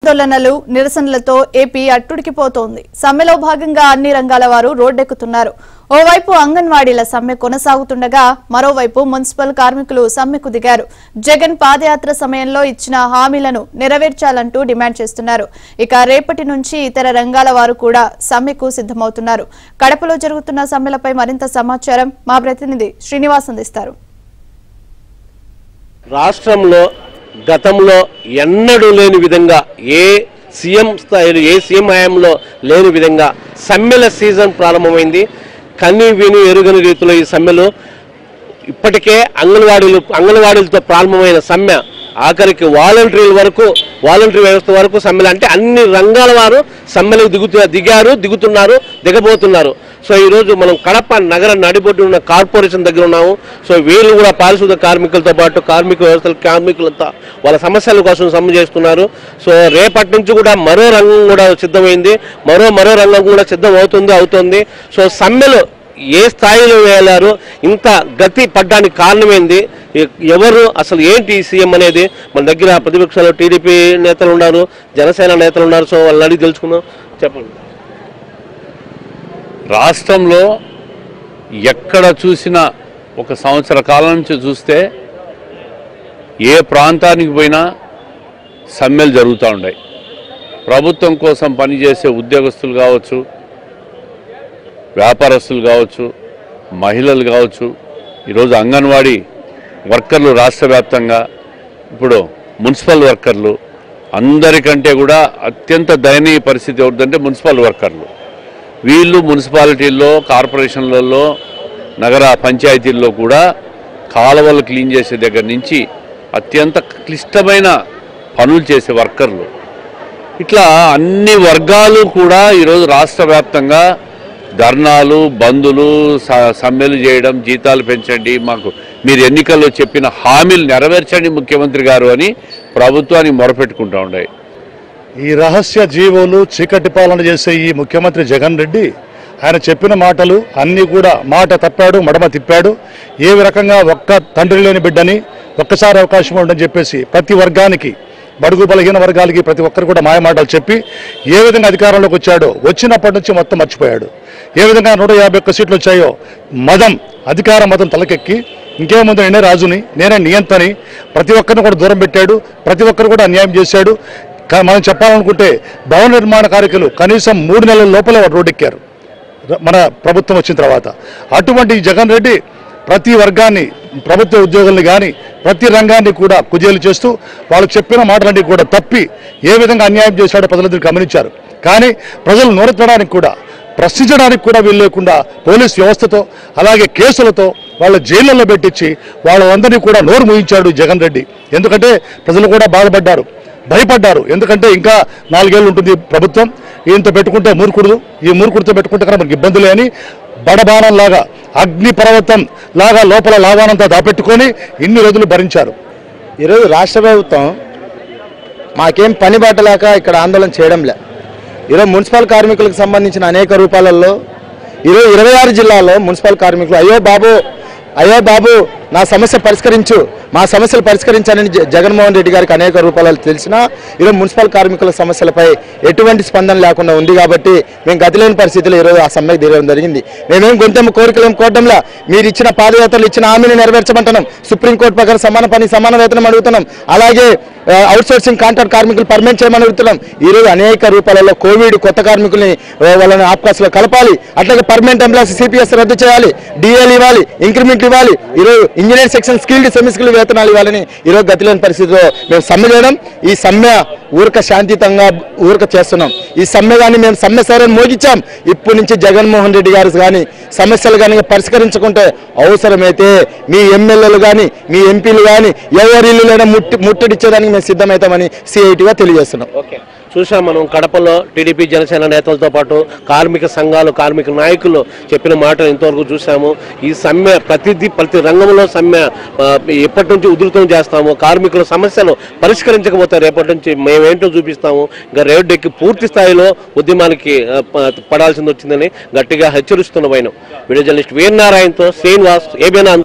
ఆందోళనలు నిరసనలతో ఏపీ అట్టుడికిపోతోంది సమ్మెలో భాగంగా అన్ని రంగాల వారు రోడ్డెక్కుతున్నారు ఓవైపు అంగన్వాడీల సమ్మె కొనసాగుతుండగా మరోవైపు మున్సిపల్ కార్మికులు సమ్మెకు దిగారు జగన్ పాదయాత్ర సమయంలో ఇచ్చిన హామీలను నెరవేర్చాలంటూ డిమాండ్ చేస్తున్నారు ఇక రేపటి నుంచి ఇతర రంగాల వారు కూడా సమ్మెకు సిద్దమవుతున్నారు కడపలో జరుగుతున్న సమ్మెలపై మరింత సమాచారం మా ప్రతినిధి శ్రీనివాస్ అందిస్తారు రాష్ట్రంలో గతంలో ఎన్నడూ లేని విధంగా ఏ సీఎం స్థాయిలో ఏ సీఎం హయాంలో లేని విధంగా సమ్మెల సీజన్ ప్రారంభమైంది కన్ని విని ఎరుగని రీతిలో ఈ సమ్మెలు ఇప్పటికే అంగన్వాడీలు అంగన్వాడీలతో ప్రారంభమైన సమ్మె ఆఖరికి వాలంటీర్ల వరకు వాలంటీర్ వ్యవస్థ వరకు సమ్మెలు అంటే అన్ని రంగాల వారు సమ్మెలకు దిగుతు దిగారు దిగుతున్నారు దిగబోతున్నారు సో ఈరోజు మనం కడప నగర నడిబొడ్డు ఉన్న కార్పొరేషన్ దగ్గర ఉన్నాము సో వీళ్ళు కూడా పారిశుద్ధ కార్మికులతో పాటు కార్మిక వ్యవస్థల కార్మికులంతా వాళ్ళ సమస్యల కోసం సమ్మె చేస్తున్నారు సో రేపటి నుంచి కూడా మరో రంగం కూడా సిద్ధమైంది మరో మరో రంగం కూడా సిద్ధం అవుతుంది అవుతుంది సో సమ్మెలు ఏ స్థాయిలో వేయారు ఇంత గతి పడ్డానికి కారణమైంది ఎ- ఎవరు అసలు ఏంటి ఈ సీఎం అనేది మన దగ్గర ప్రతిపక్షాలు టీడీపీ నేతలు ఉన్నారు జనసేన నేతలు ఉన్నారు సో వాళ్ళని అడిగి తెలుసుకుందాం చెప్పండి రాష్ట్రంలో ఎక్కడ చూసినా ఒక సంవత్సర కాలం నుంచి చూస్తే ఏ ప్రాంతానికి పోయినా సమ్మెలు జరుగుతూ ఉన్నాయి ప్రభుత్వం కోసం పనిచేసే ఉద్యోగస్తులు కావచ్చు వ్యాపారస్తులు కావచ్చు మహిళలు కావచ్చు ఈరోజు అంగన్వాడీ వర్కర్లు రాష్ట్ర వ్యాప్తంగా ఇప్పుడు మున్సిపల్ వర్కర్లు అందరికంటే కూడా అత్యంత దయనీయ పరిస్థితి ఎవరిదంటే మున్సిపల్ వర్కర్లు వీళ్ళు మున్సిపాలిటీల్లో కార్పొరేషన్లలో నగర పంచాయతీల్లో కూడా కాలువలు క్లీన్ చేసే దగ్గర నుంచి అత్యంత క్లిష్టమైన పనులు చేసే వర్కర్లు ఇట్లా అన్ని వర్గాలు కూడా ఈరోజు రాష్ట్ర వ్యాప్తంగా ధర్నాలు బందులు స- సమ్మెలు చేయడం జీతాలు పెంచండి మాకు మీరు ఎన్నికల్లో చెప్పిన హామీలు నెరవేర్చండి ముఖ్యమంత్రి గారు అని ప్రభుత్వానికి మొరపెట్టుకుంటూ ఉన్నాయి ఈ రహస్య జీవోలు చీకటి పాలన చేసే ఈ ముఖ్యమంత్రి జగన్ రెడ్డి ఆయన చెప్పిన మాటలు అన్నీ కూడా మాట తప్పాడు మడమ తిప్పాడు ఏ రకంగా ఒక్క తండ్రి లేని బిడ్డని ఒక్కసారి అవకాశం ఉండని చెప్పేసి ప్రతి వర్గానికి బడుగు బలహీన వర్గాలకి ప్రతి ఒక్కరు కూడా మాయమాటలు చెప్పి ఏ విధంగా అధికారంలోకి వచ్చాడో వచ్చినప్పటి నుంచి మొత్తం మర్చిపోయాడు ఏ విధంగా నూట యాభై ఒక్క సీట్లు వచ్చాయో మదం అధికార మతం తలకెక్కి ఇంకేముందో నేనే రాజుని నేనే నియంతని ప్రతి ఒక్కరిని కూడా దూరం పెట్టాడు ప్రతి ఒక్కరు కూడా అన్యాయం చేశాడు కా- మనం చెప్పాలనుకుంటే భవన నిర్మాణ కార్మికులు కనీసం మూడు నెలల లోపలే వారు రోడ్డెక్కారు ర- మన ప్రభుత్వం వచ్చిన తర్వాత అటువంటి ఈ జగన్ రెడ్డి ప్రతి వర్గాన్ని ప్రభుత్వ ఉద్యోగుల్ని కానీ ప్రతి రంగాన్ని కూడా కుజేలు చేస్తూ వాళ్ళు చెప్పిన మాటలన్నీ కూడా తప్పి ఏ విధంగా అన్యాయం చేశాడో ప్రజలందరూ గమనించారు కానీ ప్రజలు నోరెత్తడానికి కూడా ప్రశ్నించడానికి కూడా వీలు లేకుండా పోలీస్ వ్యవస్థతో అలాగే కేసులతో వాళ్ళ జైళ్ళల్లో పెట్టించి వాళ్ళందరినీ కూడా నోరు మూయించాడు జగన్ రెడ్డి ఎందుకంటే ప్రజలు కూడా బాధపడ్డారు భయపడ్డారు ఎందుకంటే ఇంకా నాలుగేళ్ళు ఉంటుంది ప్రభుత్వం ఈయనతో పెట్టుకుంటే మూర్ఖుడు ఈ మూర్ఖుడితో పెట్టుకుంటే కనుక మనకి ఇబ్బందులే అని బడబానం లాగా అగ్ని పర్వతం లాగా లోపల లావానంతా దాపెట్టుకొని ఇన్ని రోజులు భరించారు ఈరోజు రాష్ట్ర ప్రభుత్వం మాకేం పని బాటలేక ఇక్కడ ఆందోళన చేయడం లే ఈరోజు మున్సిపల్ కార్మికులకు సంబంధించిన అనేక రూపాలలో ఈరోజు ఇరవై ఆరు జిల్లాల్లో మున్సిపల్ కార్మికులు అయ్యో బాబు అయ్యో బాబు నా సమస్య పరిష్కరించు మా సమస్యలు పరిష్కరించాలని జ- జగన్మోహన్ రెడ్డి గారికి అనేక రూపాలలో తెలిసినా ఈరోజు మున్సిపల్ కార్మికుల సమస్యలపై ఎటువంటి స్పందన లేకుండా ఉంది కాబట్టి మేము గతిలేని పరిస్థితుల్లో ఈరోజు ఆ సమ్మెకు దిగడం జరిగింది మేమేం గొంతెమ్మ కోరికలేం కోవడంలా మీరు ఇచ్చిన పాదయాత్రలు ఇచ్చిన హామీని నెరవేర్చమంటున్నాం సుప్రీంకోర్టు ప్రకారం సమాన పని సమాన వేతనం అడుగుతున్నాం అలాగే అవుట్ సోర్సింగ్ కాంట్రాక్ట్ కార్మికులు పర్మనెంట్ చేయమని అడుగుతున్నాం ఈ రోజు అనేక రూపాలలో కోవిడ్ కొత్త కార్మికుల్ని ఆ, వాళ్ళని ఆప్కాస్లో కలపాలి అట్లాగే పర్మనెంట్ ఎంప్లాయీస్ సిపిఎస్ రద్దు చేయాలి డిఎల్ ఇవ్వాలి ఇంక్రిమెంట్ ఇవ్వాలి ఈరోజు engineer section skilled semi skilled వేతనాలు ఇవ్వాలని ఈరోజు గతిలేని పరిస్థితిలో మేము సమ్మె చేయడం ఈ సమ్మె ఊరక శాంతియుతంగా ఊరక చేస్తున్నాం ఈ సమ్మె కానీ మేము సమ్మె సరైన మోగించాం ఇప్పటి నుంచి జగన్మోహన్ రెడ్డి గారు కానీ సమస్యలు కానీ పరిష్కరించుకుంటే అవసరమైతే మీ ఎమ్మెల్యేలు కానీ మీ ఎంపీలు కానీ ఎవరి ఇల్లులైనా ముట్టి ముట్టడిచ్చేదానికి మేము సిద్ధమవుతామని సిఐటిగా తెలియజేస్తున్నాం ఓకే చూసాం మనం కడపలో టీడీపీ జనసేన నేతలతో పాటు కార్మిక సంఘాలు కార్మిక నాయకులు చెప్పిన మాటలు ఇంతవరకు చూసాము ఈ సమ్మె ప్రతిదీ ప్రతి రంగంలో సమ్మె ఆ, ఎప్పటి నుంచి ఉధృతం చేస్తాము కార్మికుల సమస్యలు పరిష్కరించకపోతే రేపటి నుంచి మేమేంటో చూపిస్తాము ఇంకా రేటు ఎక్కి పూర్తి స్థాయిలో ఉద్యమానికి ఆ, ప- పడాల్సింది వచ్చిందని గట్టిగా హెచ్చరిస్తున్న పోయినాం వీడియో జర్నలిస్ట్ వీరనారాయణతో శ్రీనివాస్ ఏబీఎన్